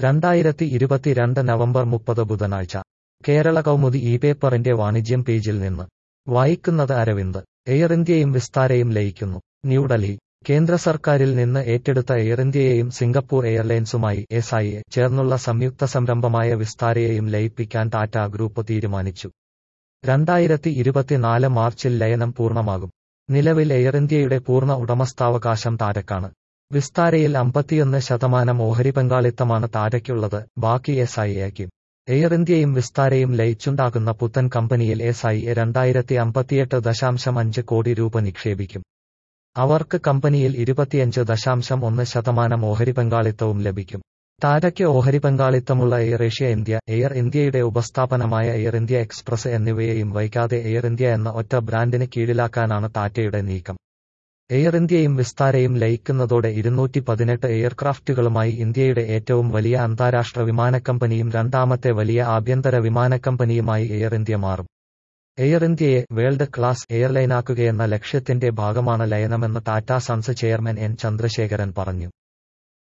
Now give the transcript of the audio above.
രണ്ടായിരത്തി ഇരുപത്തിരണ്ട് നവംബർ മുപ്പത് ബുധനാഴ്ച കേരള കൗമുദി ഈ പേപ്പറിന്റെ വാണിജ്യം പേജിൽ നിന്ന് വായിക്കുന്നത് അരവിന്ദ് എയർ ഇന്ത്യയും വിസ്താരയും ലയിക്കുന്നു ന്യൂഡൽഹി കേന്ദ്ര സർക്കാരിൽ നിന്ന് ഏറ്റെടുത്ത എയർ ഇന്ത്യയെയും സിംഗപ്പൂർ എയർലൈൻസുമായി എസ് ഐ ചേർന്നുള്ള സംയുക്ത സംരംഭമായ വിസ്താരയെയും ലയിപ്പിക്കാൻ ടാറ്റ ഗ്രൂപ്പ് തീരുമാനിച്ചു രണ്ടായിരത്തി ഇരുപത്തിനാല് മാർച്ചിൽ ലയനം പൂർണ്ണമാകും നിലവിൽ എയർ ഇന്ത്യയുടെ പൂർണ്ണ ഉടമസ്ഥാവകാശം ടാറ്റയ്ക്കാണ് വിസ്താരയിൽ അമ്പത്തിയൊന്ന് ശതമാനം ഓഹരി പങ്കാളിത്തമാണ് ടാറ്റയ്ക്കുള്ളത് ബാക്കി എസ് ഐ എക്കും എയർ ഇന്ത്യയും വിസ്താരയും ലയിച്ചുണ്ടാകുന്ന പുത്തൻ കമ്പനിയിൽ എസ് ഐ എ രണ്ടായിരത്തി അമ്പത്തിയെട്ട് ദശാംശം അഞ്ച് കോടി രൂപ നിക്ഷേപിക്കും അവർക്ക് കമ്പനിയിൽ ഇരുപത്തിയഞ്ച് ദശാംശം ഒന്ന് ശതമാനം ഓഹരി പങ്കാളിത്തവും ലഭിക്കും ടാറ്റയ്ക്ക് ഓഹരി പങ്കാളിത്തമുള്ള എയർ ഏഷ്യ ഇന്ത്യ എയർ ഇന്ത്യയുടെ ഉപസ്ഥാപനമായ എയർ ഇന്ത്യ എക്സ്പ്രസ് എന്നിവയെയും വൈകാതെ എയർ ഇന്ത്യ എന്ന ഒറ്റ ബ്രാൻഡിന് കീഴിലാക്കാനാണ് ടാറ്റയുടെ നീക്കം എയർ ഇന്ത്യയും വിസ്താരയും ലയിക്കുന്നതോടെ ഇരുന്നൂറ്റി പതിനെട്ട് എയർക്രാഫ്റ്റുകളുമായി ഇന്ത്യയുടെ ഏറ്റവും വലിയ അന്താരാഷ്ട്ര വിമാനക്കമ്പനിയും രണ്ടാമത്തെ വലിയ ആഭ്യന്തര വിമാനക്കമ്പനിയുമായി എയർ ഇന്ത്യ മാറും എയർ ഇന്ത്യയെ വേൾഡ് ക്ലാസ് എയർലൈനാക്കുകയെന്ന ലക്ഷ്യത്തിന്റെ ഭാഗമാണ് ലയനമെന്ന് Tata sons chairman N Chandrasekaran പറഞ്ഞു